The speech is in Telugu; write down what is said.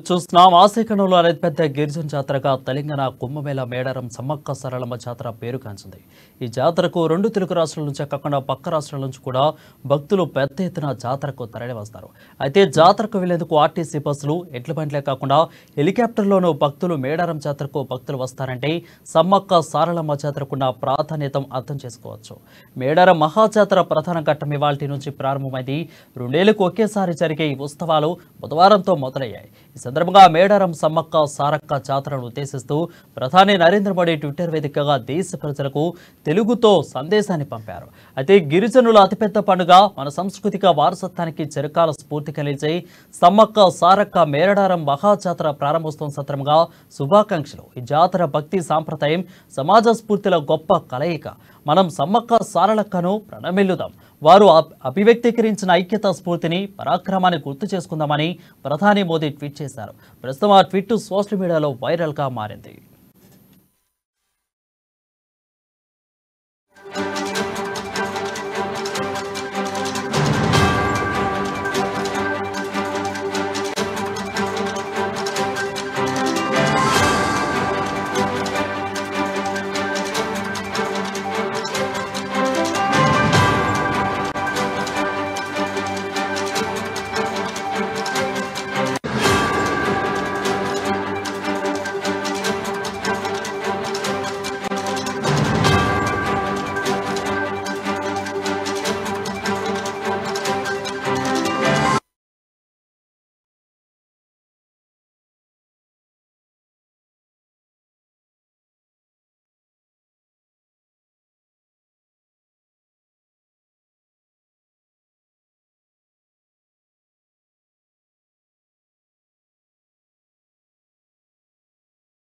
చూస్తున్నాం ఆశీకరణంలో అతిపెద్ద గిరిజన జాతరగా తెలంగాణ కుంభమేళ మేడారం సమ్మక్క సరళమ్మ జాతర పేరుగాంచింది ఈ జాతరకు రెండు తెలుగు రాష్ట్రాల నుంచే కాకుండా పక్క రాష్ట్రాల నుంచి కూడా భక్తులు పెద్ద ఎత్తున జాతరకు తరలివస్తారు అయితే జాతరకు వెళ్లేందుకు ఆర్టీసీ బస్సులు ఎడ్ల బండ్లే కాకుండా హెలికాప్టర్లోనూ భక్తులు మేడారం జాతరకు భక్తులు వస్తారంటే సమ్మక్క సారళమ్మ జాతరకున్న ప్రాధాన్యత అర్థం చేసుకోవచ్చు మేడారం మహాజాతర ప్రధాన ఘట్టం ఇవాల్టి నుంచి ప్రారంభమైంది రెండేళ్లకు ఒకేసారి జరిగే ఈ ఉత్సవాలు బుధవారంతో మొదలయ్యాయి ఈ సందర్భంగా మేడారం సమ్మక్క సారక్క జాతరను ఉద్దేశిస్తూ ప్రధాని నరేంద్ర మోడీ ట్విట్టర్ వేదికగా దేశ ప్రజలకు తెలుగుతో సందేశాన్ని పంపారు అయితే గిరిజనుల అతిపెద్ద పండుగ మన సాంస్కృతిక వారసత్వానికి చిరకాల స్ఫూర్తి కలిగించే సమ్మక్క సారక్క మేడారం మహాజాతర ప్రారంభోత్సవం సందర్భంగా శుభాకాంక్షలు ఈ జాతర భక్తి సాంప్రదాయం సమాజ స్ఫూర్తిల గొప్ప కలయిక మనం సమ్మక్క సారలక్కను ప్రణమిల్లుదాం వారు అభి- అభివ్యక్తీకరించిన ఐక్యతా స్ఫూర్తిని పరాక్రమాన్ని గుర్తు చేసుకుందామని ప్రధాని మోదీ ట్వీట్ చేశారు ప్రస్తుతం ఆ ట్వీట్ సోషల్ మీడియాలో వైరల్గా మారింది